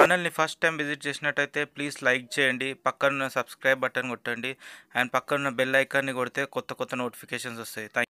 ఛానల్ని first time visit చేసినట్టయితే please like చేయండి పక్కన సబ్స్క్రైబ్ బటన్ కొట్టండి అండ్ పక్కన బెల్ ఐకాన్ని కొడితే కొత్త కొత్త నోటిఫికేషన్స్ వస్తాయి థ్యాంక్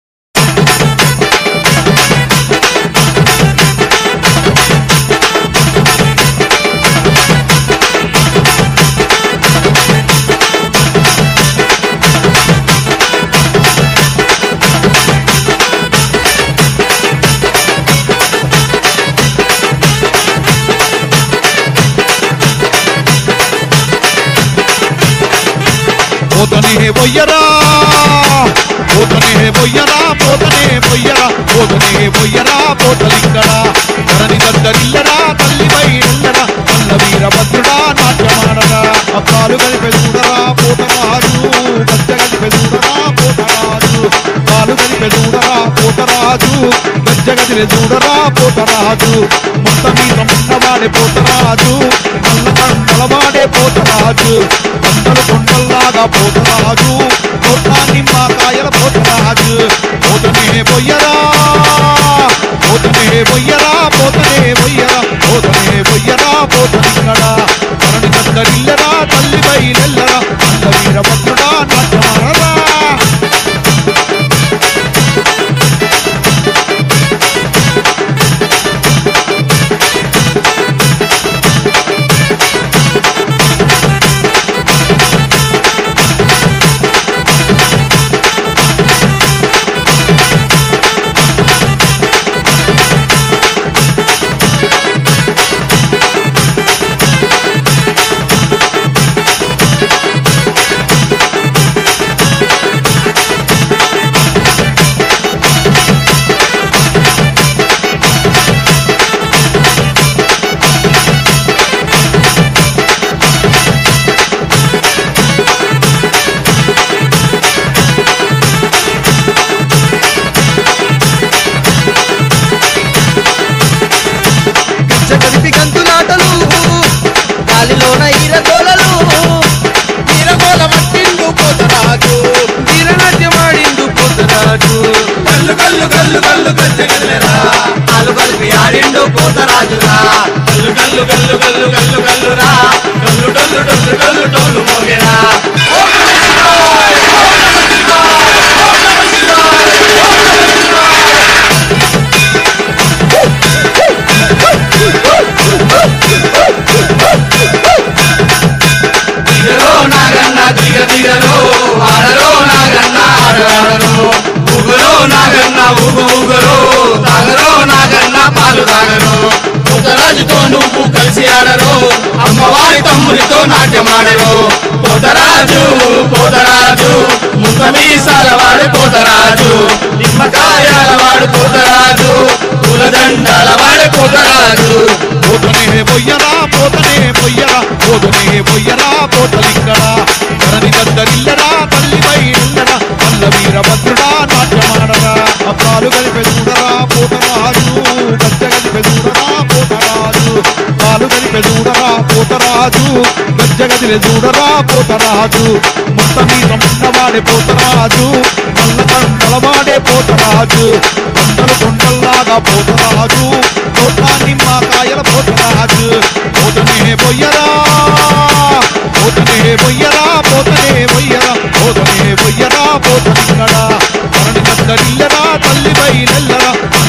పోతనే పొయ్యరా పోతనే పొయ్యరా పోతనే పొయ్యరా పోతనే పొయ్యరా పోతలింగరా ధరణి దగ్గరిల్లరా తల్లిపై ఎల్లరా అల్ల వీరభద్రుడా నాట్యమాడరా అప్పాలు కలిపే చూడరా పోతరాజు గజ్జ కలిపే చూడరా పోతరాజు పాలు కలిపే చూడరా పోతరాజు గజ్జ గదిలే చూడరా పోతరాజు మొత్తం మీద ఉన్నవాడే పోతరాజు నల్ల కండలవాడే పోతరాజు కొండలు కొండల్లాగా పోతరాజు కోట్ల నిమ్మకాయల పోతరాజు పోతనే పొయ్యరా పోతనే పొయ్యరా పోతనే పొయ్యరా పోతనే పొయ్యరా పోతనిక్కడా ధరణి దగ్గరిల్లరా తల్లిపై నెల్లరా అల్ల వీరభద్రుడా నాట్యమాడరా పిచ్చ కలిపి గంతులాటలు గాలిలోన ఈరగోలలు ఈరగోల మట్టిండు పోతరాజు వీరనాట్యమాడిండు పోతరాజు కల్లు కల్లు కల్లు కల్లు గజ్జ గల్లరా కాలు కలిపి ఆడిండు పోతరాజురా కల్లు కల్లు కల్లు కల్లు కల్లు కల్లురా డొల్లు డొల్లు డొల్లు డొల్లు డొల్లు మోగెరా దిగరో నాగన్న దిగ దిగరో ఆడరో నాగన్న ఆడరో ఊగరో నాగన్న ఊగు ఊగరో తాగరో నాగన్న పాలు తాగరో పోతరాజుతో నువ్వు కలిసి ఆడరో అమ్మవారి తమ్ముడితో నాట్యమాడరో పోతరాజు పోతరాజు ముఖమీసాల వాడు పోతరాజు నిమ్మకాయాల వాడు పోతరాజు పూలదండాల వాడు పోతరాజు పోతనే పొయ్యరా పోతనే పొయ్యరా పోతనే పొయ్యరా పోతలింగరా ధరణి దగ్గరిల్లరా తల్లిపై ఎల్లరా అల్ల వీరభద్రుడా నాట్యమాడరా అప్పాలు కలిపే చూడరా పోతరాజు గజ్జ కలిపే చూడరా పోతరాజు పాలు కలిపే చూడరా పోతరాజు గజ్జ గదిలే చూడరా పోతరాజు మొత్తం మీద ఉన్నవాడే పోతరాజు నల్ల కండలవాడే పోతరాజు కొండలు కొండల్లాగా పోతరాజు కోట్ల నిమ్మకాయల పోతరాజు పోతనే పొయ్యరా పోతనే పొయ్యరా పోతనే పొయ్యరా పోతనే పొయ్యరా పోతనిక్కడా ధరణి దగ్గరిల్లరా తల్లిపై నెల్లరా